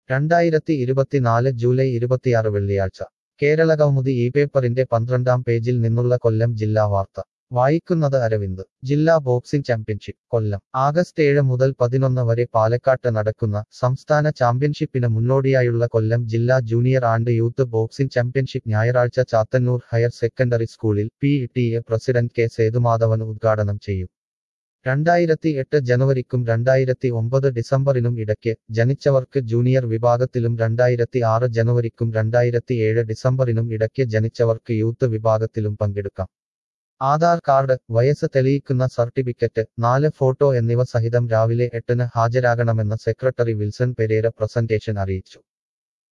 രണ്ടായിരത്തി ഇരുപത്തിനാല് ജൂലൈ ഇരുപത്തിയാറ് വെള്ളിയാഴ്ച കേരള കൗമുദി ഈ പേപ്പറിന്റെ പന്ത്രണ്ടാം പേജിൽ നിന്നുള്ള കൊല്ലം ജില്ലാ വാർത്ത വായിക്കുന്നത് അരവിന്ദ് ജില്ലാ ബോക്സിംഗ് ചാമ്പ്യൻഷിപ്പ് കൊല്ലം ആഗസ്റ്റ് ഏഴ് മുതൽ പതിനൊന്ന് വരെ പാലക്കാട്ട് നടക്കുന്ന സംസ്ഥാന ചാമ്പ്യൻഷിപ്പിന് മുന്നോടിയായുള്ള കൊല്ലം ജില്ലാ junior and youth boxing championship ഞായറാഴ്ച ചാത്തന്നൂർ ഹയർ സെക്കൻഡറി സ്കൂളിൽ P T A president K Sethumadhavan ഉദ്ഘാടനം ചെയ്യും രണ്ടായിരത്തി എട്ട് ജനുവരിക്കും രണ്ടായിരത്തി ഒമ്പത് ഡിസംബറിനും ഇടയ്ക്ക് ജനിച്ചവർക്ക് ജൂനിയർ വിഭാഗത്തിലും രണ്ടായിരത്തി ആറ് ജനുവരിക്കും രണ്ടായിരത്തി ഏഴ് ഡിസംബറിനും ഇടയ്ക്ക് ജനിച്ചവർക്ക് യൂത്ത് വിഭാഗത്തിലും പങ്കെടുക്കാം ആധാർ കാർഡ് വയസ്സ് തെളിയിക്കുന്ന സർട്ടിഫിക്കറ്റ് നാല് ഫോട്ടോ എന്നിവ സഹിതം രാവിലെ എട്ടിന് ഹാജരാകണമെന്ന് സെക്രട്ടറി വിൽസൺ പെരേര പ്രസന്റേഷൻ അറിയിച്ചു